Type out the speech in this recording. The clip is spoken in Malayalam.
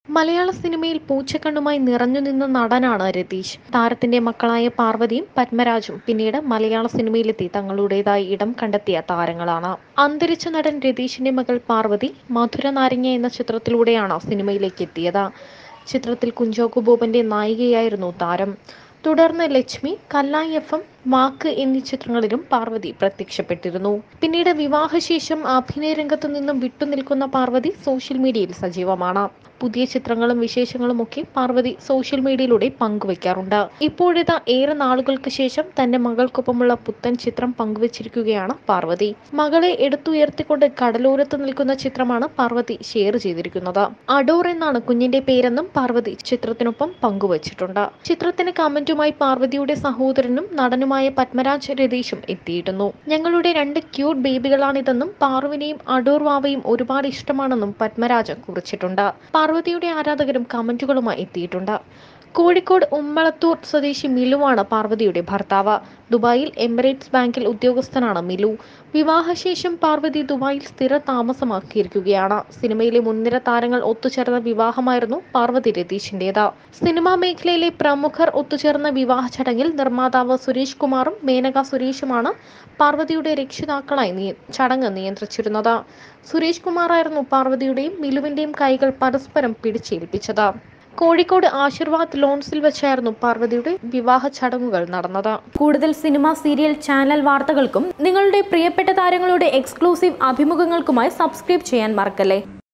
മലയാള സിനിമയിൽ പൂച്ചക്കണ്ണുമായി നിറഞ്ഞു നിന്ന നടനാണ് രതീഷ് താരത്തിന്റെ മക്കളായ പാർവതിയും പത്മരാജും പിന്നീട് മലയാള സിനിമയിലെത്തി തങ്ങളുടേതായി ഇടം കണ്ടെത്തിയ താരങ്ങളാണ് അന്തരിച്ച നടൻ രതീഷിന്റെ മകൾ പാർവതി മധുര നാരങ്ങ എന്ന ചിത്രത്തിലൂടെയാണ് സിനിമയിലേക്ക് എത്തിയത് ചിത്രത്തിൽ കുഞ്ചോക്കു ബോബന്റെ നായികയായിരുന്നു താരം തുടർന്ന് Lakshmi Kallayi F M walk എന്നീ ചിത്രങ്ങളിലും പാർവതി പ്രത്യക്ഷപ്പെട്ടിരുന്നു പിന്നീട് വിവാഹശേഷം അഭിനയ രംഗത്തു നിന്നും വിട്ടുനിൽക്കുന്ന പാർവതി സോഷ്യൽ മീഡിയയിൽ സജീവമാണ് പുതിയ ചിത്രങ്ങളും വിശേഷങ്ങളും ഒക്കെ പാർവതി സോഷ്യൽ മീഡിയയിലൂടെ പങ്കുവയ്ക്കാറുണ്ട് ഇപ്പോഴിതാ ഏറെ നാളുകൾക്ക് ശേഷം തന്റെ മകൾക്കൊപ്പമുള്ള പുത്തൻ ചിത്രം പങ്കുവച്ചിരിക്കുകയാണ് പാർവതി മകളെ എടുത്തുയർത്തിക്കൊണ്ട് കടലോരത്ത് നിൽക്കുന്ന ചിത്രമാണ് പാർവതി ഷെയർ ചെയ്തിരിക്കുന്നത് അഡോർ എന്നാണ് കുഞ്ഞിന്റെ പേരെന്നും പാർവതി ചിത്രത്തിനൊപ്പം പങ്കുവച്ചിട്ടുണ്ട് ചിത്രത്തിന് കമന്റുമായി പാർവതിയുടെ സഹോദരനും നടനുമായ പത്മരാജ് രതീഷും എത്തിയിരുന്നു ഞങ്ങളുടെ രണ്ട് ക്യൂട്ട് ബേബികളാണിതെന്നും പാർവിനെയും അടൂർ വാവയും ഒരുപാട് ഇഷ്ടമാണെന്നും പത്മരാജ് കുറിച്ചിട്ടുണ്ട് പാർവതിയുടെ ആരാധകരും കമന്റുകളുമായി എത്തിയിട്ടുണ്ട് കോഴിക്കോട് ഉമ്മളത്തൂർ സ്വദേശി മിലുവാണ് പാർവതിയുടെ ഭർത്താവ് ദുബായിൽ എമിറേറ്റ്സ് ബാങ്കിൽ ഉദ്യോഗസ്ഥനാണ് മിലു വിവാഹശേഷം പാർവതി ദുബായിൽ സ്ഥിര താമസമാക്കിയിരിക്കുകയാണ് സിനിമയിലെ മുൻനിര താരങ്ങൾ ഒത്തുചേർന്ന വിവാഹമായിരുന്നു പാർവതി രതീഷിന്റേത് സിനിമാ മേഖലയിലെ പ്രമുഖർ ഒത്തുചേർന്ന വിവാഹ ചടങ്ങിൽ നിർമ്മാതാവ് സുരേഷ് കുമാറും മേനക സുരേഷുമാണ് പാർവതിയുടെ രക്ഷിതാക്കളായി നിയ- ചടങ്ങ് നിയന്ത്രിച്ചിരുന്നത് സുരേഷ് കുമാറായിരുന്നു പാർവതിയുടെയും മിലുവിന്റെയും കൈകൾ പരസ്പരം പിടിച്ചേൽപ്പിച്ചത് കോഴിക്കോട് ആശീർവാദ് ലോൺസിൽ വെച്ചായിരുന്നു പാർവതിയുടെ വിവാഹ ചടങ്ങുകൾ നടന്നത് കൂടുതൽ സിനിമ സീരിയൽ ചാനൽ വാർത്തകൾക്കും നിങ്ങളുടെ പ്രിയപ്പെട്ട താരങ്ങളുടെ എക്സ്ക്ലൂസീവ് അഭിമുഖങ്ങൾക്കുമായി സബ്സ്ക്രൈബ് ചെയ്യാൻ മറക്കല്ലേ